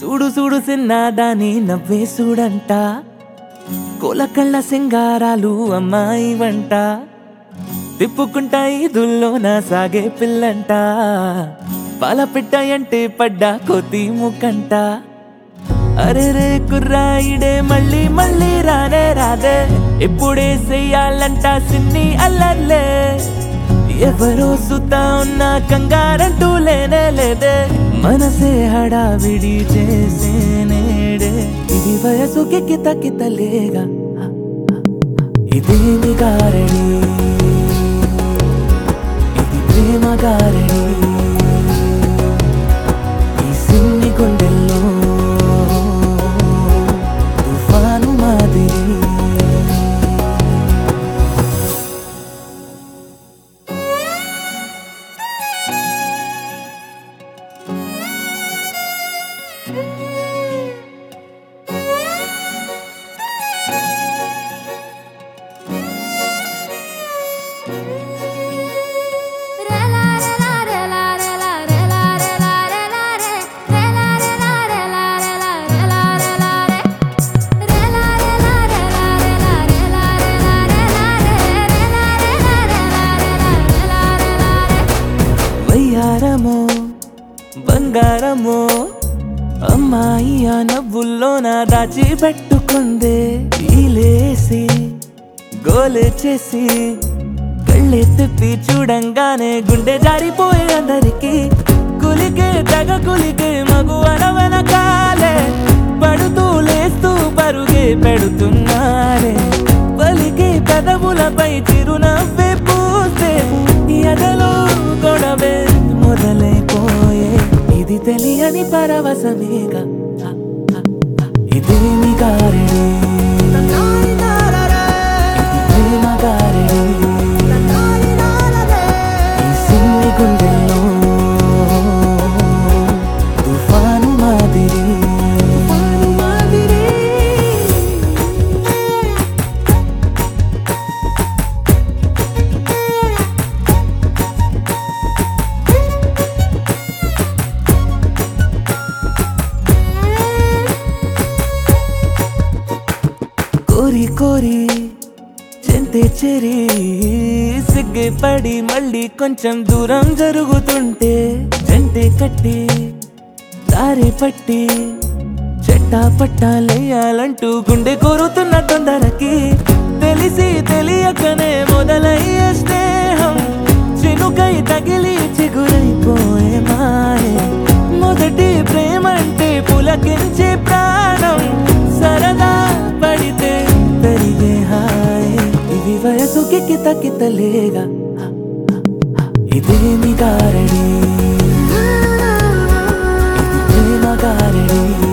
చూడు చూడు సిన్నాదాని నవ్వే చూడంట కోలకళ్ళ సింగారాలు అమ్మాయి వంట తిప్పుకుంటా ఈదుల్లోన సాగే పిల్లంట పాల పిట్ట అంటే పడ్డా కొద్ది ముక్కంట అరే రే కుర్రాయిడే మళ్ళీ మళ్ళీ రానే రాదే ఇప్పుడే చెయ్యాలంట సిన్ని అల్లర్లే ఎవరో సుతా ఉన్నా కంగారంటూ లేనే లేదే మనసే హడావిడి చేసే నేడే ఇది వయసుకి కిత కితలేగా ఇదేమి గారడి ఇది ప్రేమ గారడి ఈ సిన్ని గుండెల్లో తుఫాను మాదిరి వయ్యారమో బంగారమో అమ్మాయి ఆ నవ్వుల్లో నా దాచి పెట్టుకుందే ఈలేసి గోలే చేసి కళ్ళే తిప్పి చూడంగానే గుండె జారిపోయే అందరికి కులికే తగ కులికే మగు వెనకాలే పడుతూ లేస్తూ పరుగే పెడుతున్నారే పలికే పెదవులపై చిరునవ్వే పూస్తే ఎదలో గొడవే మొదలైపోయే ఇది తెలియని పరవశమేగా ఇదేమి గారడి ఇది ప్రేమ గారడి ఈ సిన్ని గుండెల్లో తుఫాను మాదిరి తుఫాను మాదిరి కోరి కోరి చెంతే చెరి సిగ్గే పడి మళ్ళీ కొంచెం దూరం జరుగుతుంటే జంటే కట్టి దారి పట్టి చెట్టా పట్టాలేయాలంటూ గుండె కోరుతున్న తొందరకి తెలిసి తెలియకనే మొదలయ్యే స్నేహం చినుకై తగిలి చిగురైపోయే మాయే మొదటి ప్రేమంటే పులకించే ప్రాణం సరదా పడితే పెరిగే హాయ్ ఇది వయసుకి కిత కితలేగా ఇదేమి గారడి ఇది ప్రేమ గారడి